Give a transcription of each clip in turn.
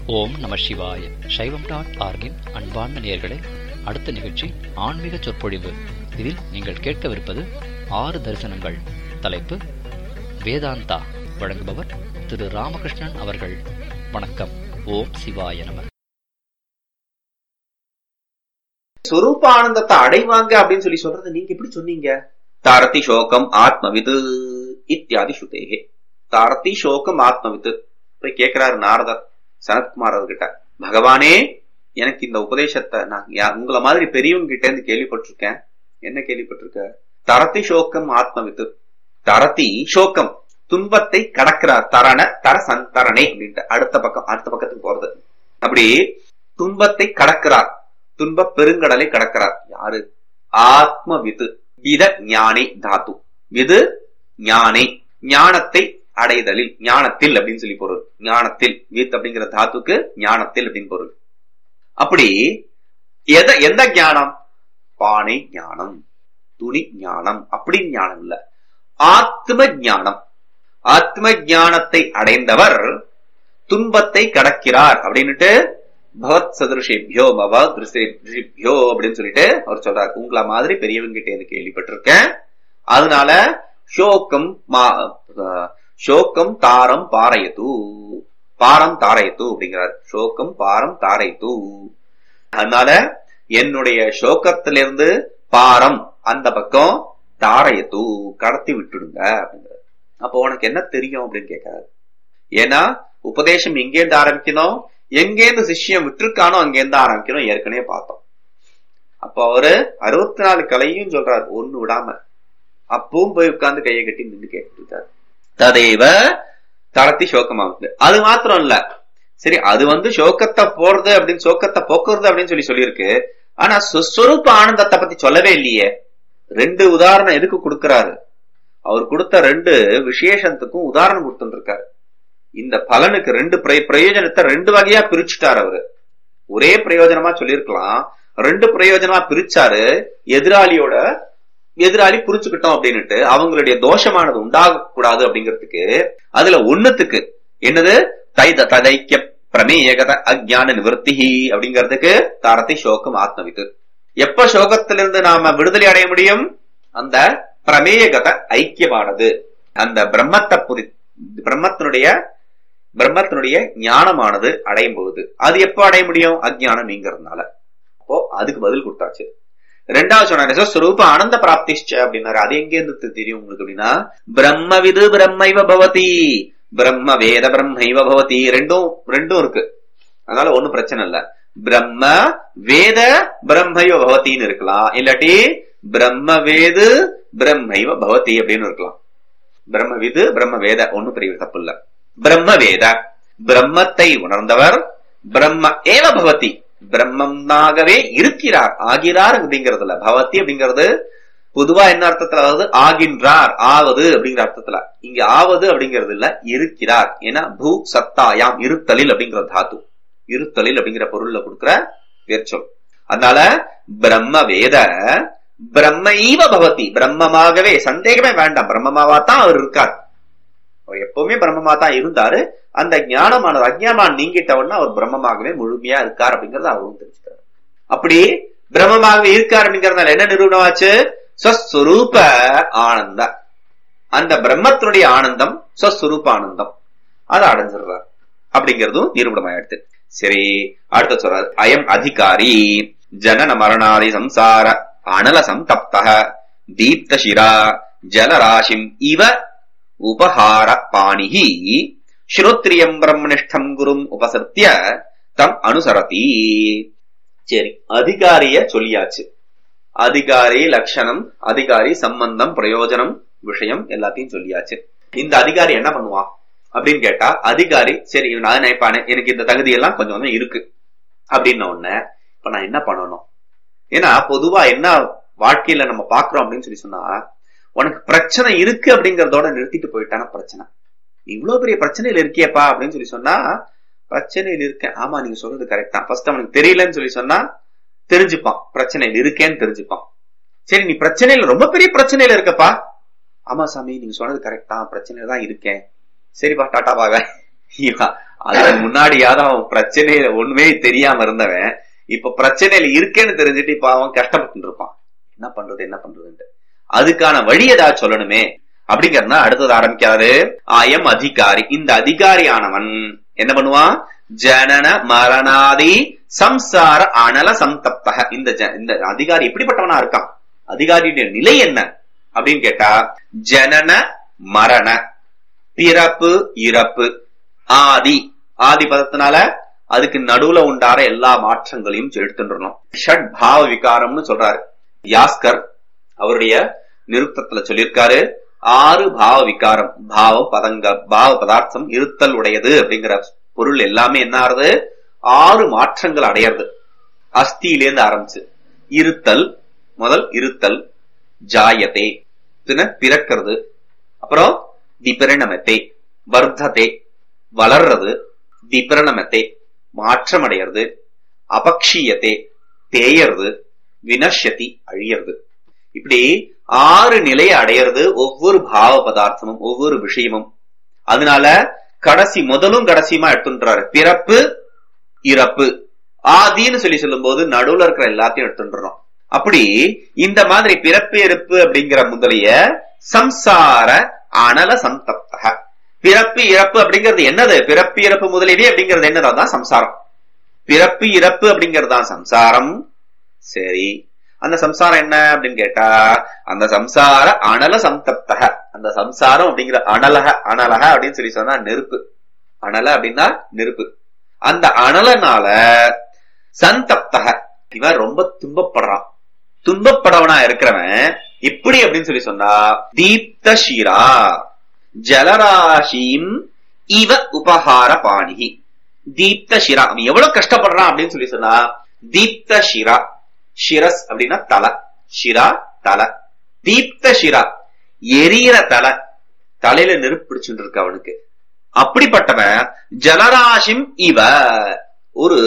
ஓம் நம சிவாய சைவம் டாட் ஆர்கின் அன்பார்ந்த நேயர்களே அடுத்த நிகழ்ச்சி ஆன்மீக சொற்பொழிவு இதில் நீங்கள் கேட்கவிருப்பது ஆறு தரிசனங்கள் தலைப்பு வேதாந்தா வழங்குபவர் திரு ராமகிருஷ்ணன் அவர்கள் வணக்கம் ஓம் சிவாய நம சொரூபானந்தத்தை அடைவாங்க அப்படின்னு சொல்லி சொல்றது நீங்க எப்படி சொன்னீங்க தாரதி சோகம் ஆத்மவிது இத்தியாதி சுதேகே தாரதி சோகம் ஆத்மவிது போய் கேட்கிறாரு நாரதர் சனத்குமார் அவர்கிட்ட பகவானே எனக்கு இந்த உபதேசத்தை நான் யா- உங்களை மாதிரி பெரியவங்க கிட்ட இருந்து கேள்விப்பட்டிருக்கேன் என்ன கேள்விப்பட்டிருக்க தரதி சோகம் ஆத்மவித்து தரதி சோகம் துன்பத்தை கடக்கிறார் தரண தர சந்தரணே அப்படின்ட்டு அடுத்த பக்கம் அடுத்த பக்கத்துக்கு போறது அப்படி துன்பத்தை கடக்கிறார் துன்ப பெருங்கடலை கடக்கிறார் யாரு ஆத்ம விது வித ஞானே தாத்து விது ஞானே ஞானத்தை அடைதலில் ஞானத்தில் அப்படின்னு சொல்லி பொருள் ஞானத்தில் வித் அப்படிங்கிற தாத்துக்கு ஞானத்தில் அப்படின்னு பொருள் அப்படி எத எந்த ஞானம் பானை ஞானம் துணி ஞானம் அப்படி ஞானம் இல்ல ஆத்ம ஞானம் ஆத்ம ஞானத்தை அடைந்தவர் துன்பத்தை கடக்கிறார் அப்படின்னுட்டு பகவத் சதுருஷேபியோ மவ திருஷேபியோ அப்படின்னு சொல்லிட்டு அவர் சொல்றாரு உங்கள மாதிரி பெரியவங்க கிட்ட எனக்கு கேள்விப்பட்டிருக்கேன் அதனால ஷோக்கம் மா- அஹ், ஷோக்கம் தாரம் பாரயத்து பாரம் தாரயத்து அப்படிங்கிறார் ஷோக்கம் பாரம் தாரயத்து அதனால என்னுடைய சோகத்திலிருந்து பாரம் அந்த பக்கம் தாரயத்து கடத்தி விட்டுடுங்க அப்படிங்கிறார் அப்போ உனக்கு என்ன தெரியும் அப்படின்னு கேட்கிறாரு ஏன்னா உபதேசம் எங்கேருந்து ஆரம்பிக்கணும் எங்கேருந்து சிஷ்யம் விட்டுருக்கானோ அங்கேருந்து ஆரம்பிக்கணும் ஏற்கனவே பார்த்தோம் அப்ப அவரு அறுபத்தி நாலு கலையும் சொல்றாரு ஒண்ணு விடாம அப்பவும் போய் உட்கார்ந்து கையை கட்டி நின்று கேட்டுட்டு இருக்காரு ததேவ தளத்தி சோகமாகுது அது மாத்திரம் இல்ல சரி அது வந்து சோகத்தை போறது அப்படின்னு சோகத்தை போக்குறது அப்படின்னு சொல்லி சொல்லியிருக்கு ஆனா சுஸ்வரூப ஆனந்தத்தை பத்தி சொல்லவே இல்லையே ரெண்டு உதாரணம் எதுக்கு கொடுக்கறாரு அவர் கொடுத்த ரெண்டு விசேஷத்துக்கும் உதாரணம் கொடுத்துருக்காரு இந்த பலனுக்கு ரெண்டு பிரய- பிரயோஜனத்தை ரெண்டு வகையா பிரிச்சுட்டார் அவரு ஒரே பிரயோஜனமா சொல்லியிருக்கலாம் ரெண்டு பிரயோஜனமா பிரிச்சாரு எதிராளியோட எதிராளி புரிஞ்சுக்கிட்டோம் அப்படின்னுட்டு அவங்களுடைய தோஷமானது உண்டாக கூடாது அப்படிங்கிறதுக்கு அதுல ஒண்ணுத்துக்கு என்னது தைத ததைக்க பிரமேயகத அஜ்ஞான நிவர்த்தி அப்படிங்கிறதுக்கு தாரத்தை சோகம் ஆத்மவித்து எப்ப சோகத்திலிருந்து நாம விடுதலை அடைய முடியும் அந்த பிரமேயகத ஐக்கியமானது அந்த பிரம்மத்தை புரி பிரம்மத்தினுடைய பிரம்மத்தினுடைய ஞானமானது அடையும் பொழுது அது எப்ப அடைய முடியும் அஜ்ஞானம் நீங்கிறதுனால அப்போ அதுக்கு பதில் கொடுத்தாச்சு ரெண்டாவது சொன்னாரு ஸ்வரூப ஆனந்த பிராப்திஷ்ச அப்படின்னாரு அது எங்க இருந்து தெரியும் உங்களுக்கு அப்படின்னா பிரம்மவிது பிரம்மைவ பவதி பிரம்ம வேத பிரம்மைவ பவதி ரெண்டும் ரெண்டும் இருக்கு அதனால ஒண்ணும் பிரச்சனை இல்ல பிரம்ம வேத பிரம்மைவ பவதின்னு இருக்கலாம் இல்லாட்டி பிரம்ம வேது பிரம்மைவ பவதி அப்படின்னு இருக்கலாம் பிரம்மவிது பிரம்ம வேத ஒண்ணும் பெரிய தப்பு இல்ல பிரம்ம வேத பிரம்மத்தை உணர்ந்தவர் பிரம்ம ஏவ பவதி பிரம்மனாகவே இருக்கிறார் ஆகிறார் அப்படிங்கறதுல பவதி அப்படிங்கிறது பொதுவா என்ன அர்த்தத்துல அதாவது ஆகின்றார் ஆவது அப்படிங்கிற அர்த்தத்துல இங்க ஆவது அப்படிங்கிறது இல்ல இருக்கிறார் ஏன்னா பூ சத்தாயாம் இருத்தலில் அப்படிங்கிற தாத்து இருத்தலில் அப்படிங்கிற பொருள்ல கொடுக்கிற வேர்ச்சொல் அதனால பிரம்ம வேத பிரம்மைவ பவதி பிரம்மமாகவே சந்தேகமே வேண்டாம் பிரம்மமாவா தான் அவர் இருக்கார் அவர் எப்பவுமே பிரம்மமா தான் இருந்தாரு அந்த ஞானமானது அஜ்ஞானம் நீங்கிட்ட உடனே அவர் பிரம்மமாகவே முழுமையா இருக்கார் அப்படிங்கறத அவரும் தெரிஞ்சுக்கிறார் அப்படி பிரம்மமாகவே இருக்கார் அப்படிங்கறதுனால என்ன நிரூபணமாச்சு ஸ்வஸ்வரூப ஆனந்த அந்த பிரம்மத்தினுடைய ஆனந்தம் ஸ்வஸ்வரூப ஆனந்தம் அதை அடைஞ்சிடுறார் அப்படிங்கறதும் நிரூபணமாயிடுது சரி அடுத்த சொல்றாரு அயம் அதிகாரி ஜனன மரணாதி சம்சார அனல சந்தப்த தீப்த சிரா ஜலராசிம் இவ உபஹார பாணிஹி ஸ்ரோத்ரியம் பிரம்மனிஷ்டம் குரும் உபசத்திய தம் அனுசரதி சரி அதிகாரிய சொல்லியாச்சு அதிகாரி லட்சணம் அதிகாரி சம்பந்தம் பிரயோஜனம் விஷயம் எல்லாத்தையும் சொல்லியாச்சு இந்த அதிகாரி என்ன பண்ணுவான் அப்படின்னு கேட்டா அதிகாரி சரி நான் நினைப்பானே எனக்கு இந்த தகுதி எல்லாம் கொஞ்சம் கொஞ்சம் இருக்கு அப்படின்ன உடனே இப்ப நான் என்ன பண்ணணும் ஏன்னா பொதுவா என்ன வாழ்க்கையில நம்ம பாக்குறோம் அப்படின்னு சொல்லி சொன்னா உனக்கு பிரச்சனை இருக்கு அப்படிங்கறதோட நிறுத்திட்டு போயிட்டான பிரச்சனை நீ இவ்வளவு பெரிய பிரச்சனையில இருக்கியப்பா அப்படின்னு சொல்லி சொன்னா பிரச்சனையில் இருக்கேன் ஆமா நீங்க சொல்றது கரெக்ட் தான் ஃபர்ஸ்ட் அவனுக்கு தெரியலன்னு சொல்லி சொன்னா தெரிஞ்சுப்பான் பிரச்சனையில் இருக்கேன்னு தெரிஞ்சுப்பான் சரி நீ பிரச்சனையில ரொம்ப பெரிய பிரச்சனையில இருக்கப்பா ஆமா சாமி நீங்க சொன்னது கரெக்ட் தான் பிரச்சனையில தான் இருக்கேன் சரிப்பா டாட்டா வாங்க இவன் அதுக்கு முன்னாடியாவது அவன் பிரச்சனையில ஒண்ணுமே தெரியாம இருந்தவன் இப்ப பிரச்சனையில இருக்கேன்னு தெரிஞ்சுட்டு இப்ப அவன் கஷ்டப்பட்டு இருப்பான் என்ன பண்றது என்ன பண்றதுன்ட்டு அதுக்கான வழி ஏதாவது சொல்லணுமே அப்படிங்கறதுனா அடுத்தது ஆரம்பிக்கிறாரு ஆயம் அதிகாரி இந்த அதிகாரியானவன் என்ன பண்ணுவான் ஜனன மரணாதி சம்சார அனல சந்தப்தக இந்த ஜ- இந்த அதிகாரி எப்படிப்பட்டவனா இருக்கான் அதிகாரியுடைய நிலை என்ன அப்படின்னு கேட்டா ஜனன மரண பிறப்பு இறப்பு ஆதி ஆதி பதத்தினால அதுக்கு நடுவுல உண்டார எல்லா மாற்றங்களையும் எடுத்துடணும் ஷட் பாவ விகாரம்னு சொல்றாரு யாஸ்கர் அவருடைய நிருத்தத்துல சொல்லியிருக்காரு ஆறு பாவ விகாரம் பாவ பதங்க பாவ பதார்த்தம் இருத்தல் உடையது அப்படிங்கிற பொருள் எல்லாமே என்ன ஆறுது ஆறு மாற்றங்கள் அடையிறது அஸ்தியிலேருந்து ஆரம்பிச்சு இருத்தல் முதல் இருத்தல் ஜாயதே பின்ன பிறக்கிறது அப்புறம் விபரிணமத்தை வர்த்தத்தை வளர்றது விபரணமத்தை மாற்றமடைகிறது அபக்ஷியத்தை தேயறது வினஷ்யதி அழியறது இப்படி ஆறு நிலையை அடையிறது ஒவ்வொரு பாவ பதார்த்தமும் ஒவ்வொரு விஷயமும் அதனால கடைசி முதலும் கடைசியுமா எடுத்துன்றாரு பிறப்பு இறப்பு ஆதின்னு சொல்லி சொல்லும்போது நடுவுல இருக்கிற எல்லாத்தையும் எடுத்துன்றோம் அப்படி இந்த மாதிரி பிறப்பு இறப்பு அப்படிங்கிற முதலிய சம்சார அனல சந்தப்தக பிறப்பு இறப்பு அப்படிங்கிறது என்னது பிறப்பு இறப்பு முதலியவே அப்படிங்கிறது என்னது அதான் சம்சாரம் பிறப்பு இறப்பு அப்படிங்கிறது தான் சம்சாரம் சரி அந்த சம்சாரம் என்ன அப்படின்னு கேட்டா அந்த சம்சார அனல சந்தப்தக அந்த சம்சாரம் அப்படிங்கிற அனலக அனலக அப்படின்னு சொல்லி சொன்னா நெருப்பு அனல அப்படின்னா நெருப்பு அந்த அனலனால சந்தப்தக இவன் ரொம்ப துன்பப்படுறான் துன்பப்படவனா இருக்கிறவன் இப்படி அப்படின்னு சொல்லி சொன்னா தீப்த ஷீரா ஜலராசியும் இவ உபகார பாணிகி தீப்த ஷிரா அவன் எவ்வளவு கஷ்டப்படுறான் அப்படின்னு சொல்லி சொன்னா தீப்த ஷிரா ஷிரஸ் அப்படின்னா தலை ஷிரா தலை தீப்த ஷிரா எரியற தலை தலையில நெருப்பு பிடிச்சுட்டு இருக்கு அவனுக்கு அப்படிப்பட்டவன் ஜலராசிம் இவ ஒரு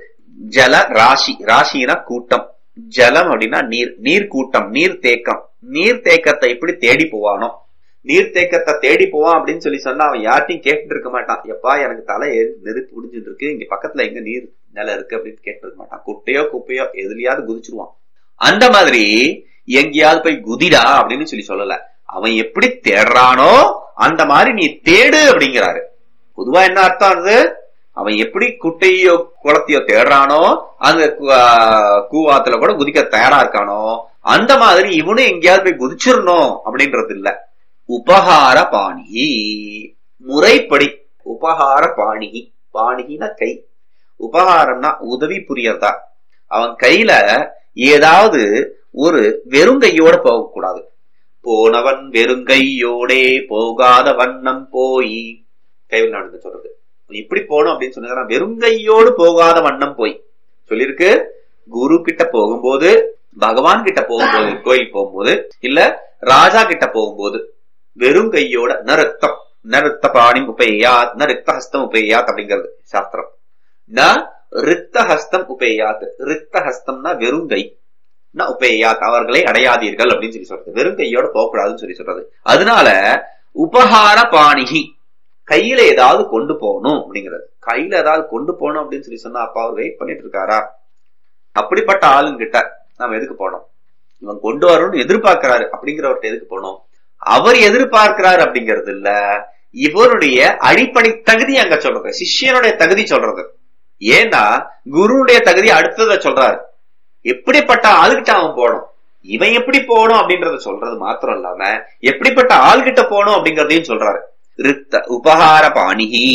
ஜல ராசி ராசினா கூட்டம் ஜலம் அப்படின்னா நீர் நீர் கூட்டம் நீர் தேக்கம் நீர் தேக்கத்தை எப்படி தேடி போவானோ நீர் தேக்கத்தை தேடி போவான் அப்படின்னு சொல்லி சொன்னா அவன் யார்ட்டையும் கேட்டுட்டு இருக்க மாட்டான் எப்பா எனக்கு தலை எரி- நெருப்பு முடிஞ்சுட்டு இருக்கு இங்க பக்கத்துல எங்க நீர் நிலம் இருக்கு அப்படின்னு கேட்டு இருக்க மாட்டான் குட்டையோ குப்பையோ எதுலயாவது குதிச்சிருவான் அந்த மாதிரி எங்கேயாவது போய் குதிடா அப்படின்னு சொல்லி சொல்லல அவன் எப்படி தேடுறானோ அந்த மாதிரி நீ தேடு அப்படிங்கிறாரு பொதுவா என்ன அர்த்தம் அது அவன் எப்படி குட்டையோ குளத்தையோ தேடுறானோ அந்த கு- ஆ, கூவாத்துல கூட குதிக்க தயாரா இருக்கானோ அந்த மாதிரி இவனும் எங்கேயாவது போய் குதிச்சிடணும் அப்படின்றது இல்ல உபகார பாணிகி முறைப்படி உபகார பாணிகி பாணிகினா கை உபகாரம்னா உதவி புரியறதா அவன் கையில ஏதாவது ஒரு வெறுங்கையோட போகக்கூடாது போனவன் வெறுங்கையோடே போகாத வண்ணம் போய் கைவில் நடந்து சொல்றது இப்படி போகணும் அப்படின்னு சொன்னா வெறுங்கையோடு போகாத வண்ணம் போய் சொல்லிருக்கு குரு கிட்ட போகும்போது பகவான் கிட்ட போகும்போது கோயில் போகும்போது இல்ல ராஜா கிட்ட போகும்போது வெறும் கையோட ந ரத்தம் ந ரித்த பாணி உபேயாத் ந ரித்த ஹஸ்தம் உபேயாத் அப்படிங்கிறது சாஸ்திரம் ந ரித்த ஹஸ்தம் உபேயாத் ரித்த ஹஸ்தம்னா வெறும் கை ந உபேயாத் அவர்களை அடையாதீர்கள் அப்படின்னு சொல்லி சொல்றது வெறும் கையோட போகக்கூடாதுன்னு சொல்லி சொல்றது அதனால உபகார பாணிகி கையில ஏதாவது கொண்டு போகணும் அப்படிங்கிறது கையில ஏதாவது கொண்டு போகணும் அப்படின்னு சொல்லி சொன்னா அப்பா அவர் வெயிட் பண்ணிட்டு இருக்காரா அப்படிப்பட்ட ஆளுங்கிட்ட நாம எதுக்கு போனோம் இவன் கொண்டு வரணும்னு எதிர்பார்க்கிறாரு அப்படிங்கிறவர்கிட்ட எதுக்கு போனோம் அவர் எதிர்பார்க்கிறார் அப்படிங்கிறது இல்ல இவருடைய அடிப்படை தகுதி அங்க சொல்றது சிஷ்யனுடைய தகுதி சொல்றது ஏன்னா குருவுடைய தகுதி அடுத்தத சொல்றாரு எப்படிப்பட்ட ஆளுகிட்ட அவன் போகணும் இவன் எப்படி போகணும் அப்படின்றத சொல்றது மாத்திரம் இல்லாம எப்படிப்பட்ட ஆள்கிட்ட போகணும் அப்படிங்கறதையும் சொல்றாரு ரித்த உபகார பாணிகி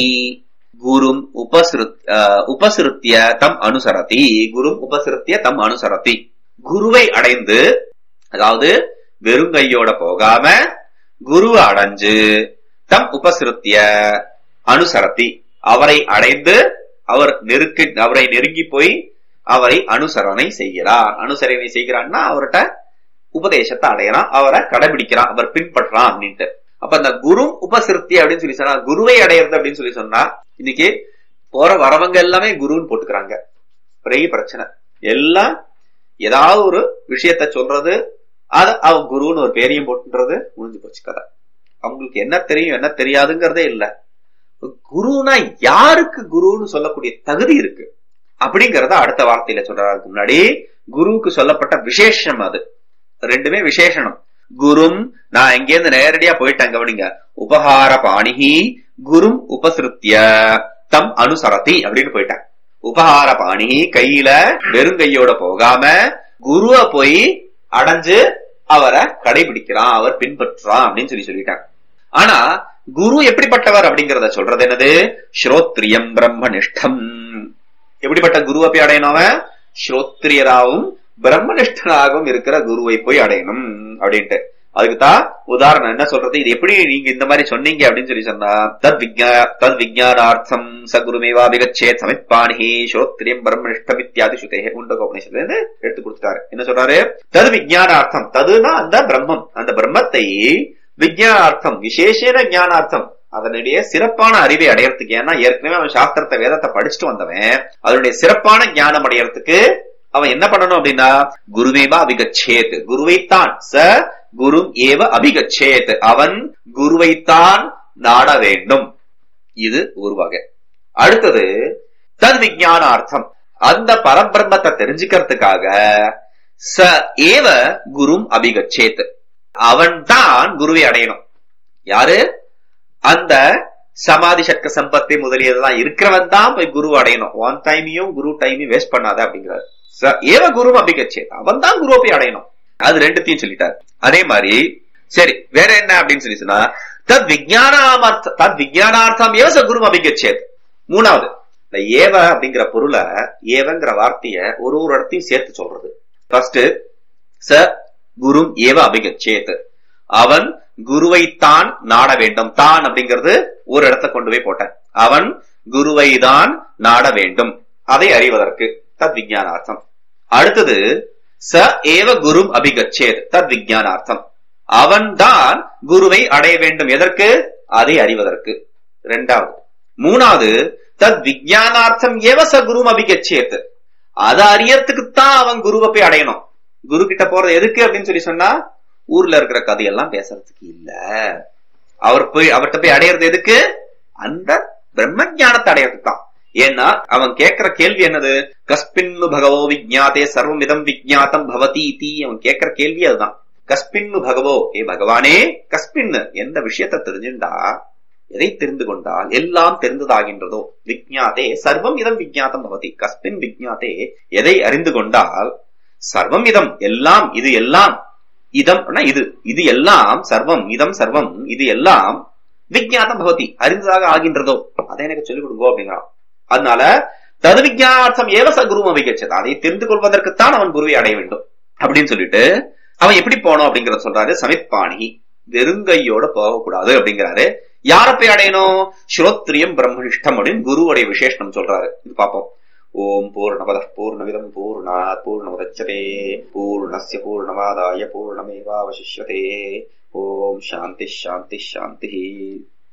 குரும் உபசிருத் அஹ், உபசிருத்திய தம் அனுசரதி குரும் உபசிருத்திய தம் அனுசரதி குருவை அடைந்து அதாவது வெறுங்கையோட போகாம குருவை அடைஞ்சு தம் உபசிருத்திய அனுசரத்தி அவரை அடைந்து அவர் நெருக்கி அவரை நெருங்கி போய் அவரை அனுசரணை செய்கிறார் அனுசரணை செய்கிறான்னா அவர்கிட்ட உபதேசத்தை அடையறான் அவரை கடைபிடிக்கிறான் அவர் பின்பற்றான் அப்படின்ட்டு அப்ப அந்த குரு உபசிருத்தி அப்படின்னு சொல்லி சொன்னா குருவை அடையிறது அப்படின்னு சொல்லி சொன்னா இன்னைக்கு போற வரவங்க எல்லாமே குருன்னு போட்டுக்கிறாங்க பெரிய பிரச்சனை எல்லாம் ஏதாவது ஒரு விஷயத்த சொல்றது அத அவன் குருன்னு ஒரு பேரையும் போட்டுன்றது முடிஞ்சு போச்சு கதை அவங்களுக்கு என்ன தெரியும் என்ன தெரியாதுங்கிறதே இல்ல குருனா யாருக்கு குருன்னு சொல்லக்கூடிய தகுதி இருக்கு அப்படிங்கறத அடுத்த வார்த்தையில சொல்றதுக்கு முன்னாடி குருவுக்கு சொல்லப்பட்ட விசேஷம் அது ரெண்டுமே விசேஷனம் குரும் நான் இங்கேருந்து நேரடியா போயிட்டேன் கவனிங்க உபகார பாணிகி குரும் உபசிருத்திய தம் அனுசரதி அப்படின்னு போயிட்டேன் உபகார பாணிகி கையில வெறுங்கையோட போகாம குருவ போய் அடைஞ்சு அவரை கடைபிடிக்கிறான் அவர் பின்பற்றுறான் அப்படின்னு சொல்லி சொல்லிட்டாங்க ஆனா குரு எப்படிப்பட்டவர் அப்படிங்கறத சொல்றது என்னது ஸ்ரோத்ரியம் பிரம்மனிஷ்டம் எப்படிப்பட்ட குருவை போய் அடையணும் அவன் ஸ்ரோத்ரியராகவும் பிரம்மனிஷ்டனாகவும் இருக்கிற குருவை போய் அடையணும் அப்படின்ட்டு அதுக்குதான் உதாரணம் என்ன சொல்றது இது எப்படி நீங்க இந்த மாதிரி சொன்னீங்க அப்படின்னு சொல்லி சொன்னா தத் விஜயா தத் விஜயானார்த்தம் ச குருமேவா விகச்சேத் சமித்பாணி ஸ்ரோத்ரியம் பிரம்மனிஷ்டம் இத்தியாதி சுதே உண்டக உபநிஷத்துல இருந்து எடுத்து கொடுத்துட்டாரு என்ன சொல்றாரு தது விஜயானார்த்தம் ததுனா அந்த பிரம்மம் அந்த பிரம்மத்தை விஜயானார்த்தம் விசேஷன ஞானார்த்தம் அதனுடைய சிறப்பான அறிவை அடையறதுக்கு ஏன்னா ஏற்கனவே அவன் சாஸ்திரத்தை வேதத்தை படிச்சுட்டு வந்தவன் அதனுடைய சிறப்பான ஞானம் அடையறதுக்கு அவன் என்ன பண்ணணும் அப்படின்னா குருவேவா அபிகச்சேத் குருவைத்தான் ச குரு ஏவ அபிகச்சேத் அவன் குருவைத்தான் நாட வேண்டும் இது ஒரு வகை அடுத்தது தத் விஜயானார்த்தம் அந்த பரபிரம்மத்தை தெரிஞ்சுக்கிறதுக்காக ச ஏவ குரும் அபிகச்சேத் அவன் தான் குருவை அடையணும் யாரு அந்த சமாதி சட்க சம்பத்தி முதலியதெல்லாம் இருக்கிறவன் தான் போய் குரு அடையணும் ஒன் டைமையும் குரு டைமையும் வேஸ்ட் பண்ணாத அப்படிங்கிறார் ஏவ குரு அபிகச்சே அவன் தான் குருவை போய் அடையணும் அது ரெண்டுத்தையும் சொல்லிட்டார் அதே மாதிரி சரி வேற என்ன அப்படின்னு சொல்லி சொன்னா தத் விஜயானாமர்த்த தத் விஜயானார்த்தம் ஏவ ச குரு அபிகச்சேத் மூணாவது இந்த ஏவ அப்படிங்கிற பொருளை ஏவங்கிற வார்த்தைய ஒரு ஒரு இடத்தையும் சேர்த்து சொல்றது ஃபர்ஸ்ட் ச குரும் ஏவ அபிகச்சேத் அவன் குருவைத்தான் நாட வேண்டும் தான் அப்படிங்கிறது ஒரு இடத்த கொண்டு போய் போட்டேன் அவன் குருவை தான் நாட வேண்டும் அதை அறிவதற்கு தத் விஜயானார்த்தம் அடுத்தது ச ஏவ குரும் அபிகச்சேத் தத் விஜயானார்த்தம் அவன் தான் குருவை அடைய வேண்டும் எதற்கு அதை அறிவதற்கு இரண்டாவது மூணாவது தத் விஜயானார்த்தம் ஏவ ச குரும் அபிகச்சேத் அதை அறியறதுக்குத்தான் அவன் குருவை போய் அடையணும் குரு கிட்ட போறது எதுக்கு அப்படின்னு சொல்லி சொன்னா ஊர்ல இருக்கிற கதையெல்லாம் பேசுறதுக்கு இல்ல அவர் போய் அவர்கிட்ட போய் அடையிறது எதுக்கு அந்த பிரம்ம ஞானத்தை அடையிறதுக்கு தான் ஏன்னா அவன் கேட்கிற கேள்வி என்னது கஸ்பின்னு பகவோ விஜாத்தே சர்வம் இதம் விஜாத்தம் பவதி தீ அவன் கேட்கிற கேள்வி அதுதான் கஸ்பின்னு பகவோ ஏ பகவானே கஸ்பின்னு எந்த விஷயத்த தெரிஞ்சுண்டா எதை தெரிந்து கொண்டால் எல்லாம் தெரிந்ததாகின்றதோ விஜாத்தே சர்வம் இதம் விஜாத்தம் பவதி கஸ்பின் விஜாத்தே எதை அறிந்து கொண்டால் சர்வம் இதம் எல்லாம் இது எல்லாம் இதம் இது இது எல்லாம் சர்வம் இதம் சர்வம் இது எல்லாம் விஜயாத்தம் பகவதி அறிந்ததாக ஆகின்றதோ அதை எனக்கு சொல்லிக் கொடுங்கோ அப்படிங்கிறான் அதனால தது விஜயார்த்தம் ஏவச குருவம் விகச்சது அதை தெரிந்து கொள்வதற்குத்தான் அவன் குருவை அடைய வேண்டும் அப்படின்னு சொல்லிட்டு அவன் எப்படி போனோம் அப்படிங்கறத சொல்றாரு சமித்பாணி வெறுங்கையோட போகக்கூடாது அப்படிங்கிறாரு யார போய் அடையணும் ஸ்ரோத்ரியம் பிரம்மனிஷ்டம் அப்படின்னு குருவுடைய விசேஷனம் சொல்றாரு இது பார்ப்போம் ஓம் பூர்ணமத பூர்ணமிதம் பூர்ணாத் பூர்ணமுதச்சதே பூர்ணஸ்ய பூர்ணமாதாய பூர்ணமேவாவசிஷ்யதே ஓம் சாந்தி சாந்தி சாந்தி